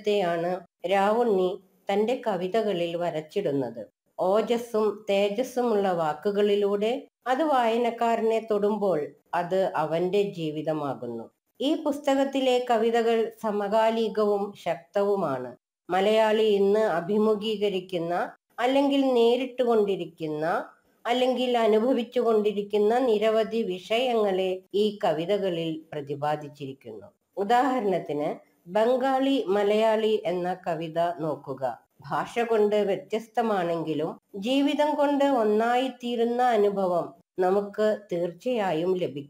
ജീവിതത്തെയാണ് രാവുണ്ണി തന്റെ കവിതകളിൽ വരച്ചിടുന്നത് ഓജസ്സും തേജസ്സുമുള്ള വാക്കുകളിലൂടെ അത് വായനക്കാരനെ തൊടുമ്പോൾ അത് അവന്റെ ജീവിതമാകുന്നു ഈ പുസ്തകത്തിലെ കവിതകൾ സമകാലികവും ശക്തവുമാണ് മലയാളി ഇന്ന് അഭിമുഖീകരിക്കുന്ന അല്ലെങ്കിൽ നേരിട്ടുകൊണ്ടിരിക്കുന്ന അല്ലെങ്കിൽ അനുഭവിച്ചു കൊണ്ടിരിക്കുന്ന നിരവധി വിഷയങ്ങളെ ഈ കവിതകളിൽ പ്രതിപാദിച്ചിരിക്കുന്നു ഉദാഹരണത്തിന് ബംഗാളി മലയാളി എന്ന കവിത നോക്കുക ഭാഷ കൊണ്ട് വ്യത്യസ്തമാണെങ്കിലും ജീവിതം കൊണ്ട് ഒന്നായിത്തീരുന്ന അനുഭവം നമുക്ക് തീർച്ചയായും ലഭിക്കും